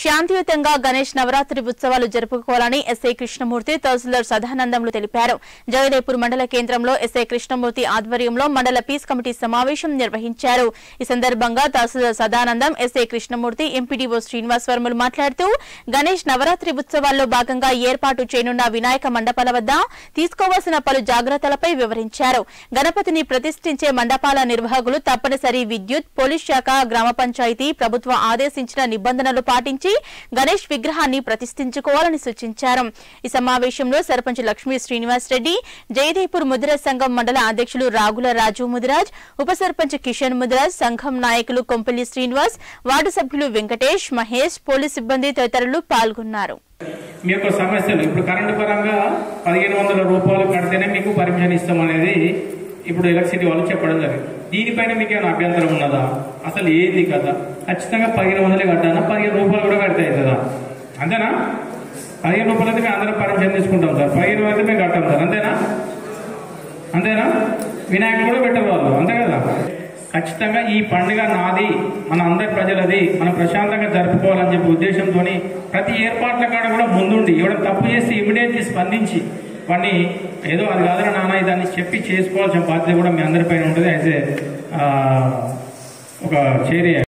శాంతియుతంగా గణేష్ నవరాత్రి ఉత్సవాలు జరుపుకోవాలని ఎస్ఐ కృష్ణమూర్తి తహసీల్దార్ సదానందంలు తెలిపారు జగదేపూర్ మండల కేంద్రంలో ఎస్ఐ కృష్ణమూర్తి ఆధ్వర్యంలో మండల పీస్ కమిటీ సమావేశం నిర్వహించారు ఈ సందర్భంగా తహసీల్దార్ సదానందం ఎస్ఐ కృష్ణమూర్తి ఎంపీడీఓ శ్రీనివాస్ వర్మలు మాట్లాడుతూ గణేష్ నవరాత్రి ఉత్సవాల్లో భాగంగా ఏర్పాటు చేయనున్న వినాయక మండపాల వద్ద తీసుకోవాల్సిన పలు జాగ్రత్తలపై వివరించారు గణపతిని ప్రతిష్ఠించే మండపాల నిర్వాహకులు తప్పనిసరి విద్యుత్ పోలీస్ శాఖ గ్రామ పంచాయతీ ప్రభుత్వం ఆదేశించిన నిబంధనలు పాటించి గణేష్ విగ్రహాన్ని ప్రతిష్ఠించుకోవాలని సూచించారు ఈ సమావేశంలో సర్పంచ్ లక్ష్మీ శ్రీనివాస్ రెడ్డి జయదేపూర్ ముదిరాజ్ సంఘం మండల అధ్యక్షులు రాగుల రాజు ముదిరాజ్ ఉప సర్పంచ్ కిషన్ ముదిరాజ్ సంఘం నాయకులు కొంపల్లి శ్రీనివాస్ వార్డు సభ్యులు వెంకటేష్ మహేష్ పోలీస్ సిబ్బంది తదితరులు పాల్గొన్నారు మీ యొక్క సమస్యలు ఇప్పుడు కరెంటు పరంగా పదిహేను వందల రూపాయలు కడితేనే మీకు పర్మిషన్ ఇస్తాం అనేది ఇప్పుడు ఎలక్ట్రిసిటీ వాళ్ళు చెప్పడం జరిగింది దీనిపైన మీకు ఏమైనా అభ్యంతరం ఉన్నదా అసలు ఏంది కదా ఖచ్చితంగా పదిహేను వందలే కట్టానా పదిహేను రూపాయలు కూడా కడితే అవుతుందా అంతేనా పదిహేను రూపాయలు అయితే మేము అందరం పర్మిషన్ తీసుకుంటాం సార్ పదిహేను అయితే మేము కట్టాం సార్ అంతేనా అంతేనా వినాయకుడు కూడా పెట్టరు వాళ్ళు అంతే కదా ఖచ్చితంగా ఈ పండుగ నాది మన అందరి ప్రజలది మనం ప్రశాంతంగా జరుపుకోవాలని చెప్పి ఉద్దేశంతో ప్రతి ఏర్పాట్ల కాడ కూడా ముందుండి ఎవరైనా తప్పు చేసి ఇమీడియట్లీ స్పందించి వాడిని ఏదో అది కాదని నాన్న ఇదాన్ని చెప్పి చేసుకోవాల్సిన బాధ్యత కూడా మీ అందరిపైన ఉంటుంది అయితే ఒక చేరే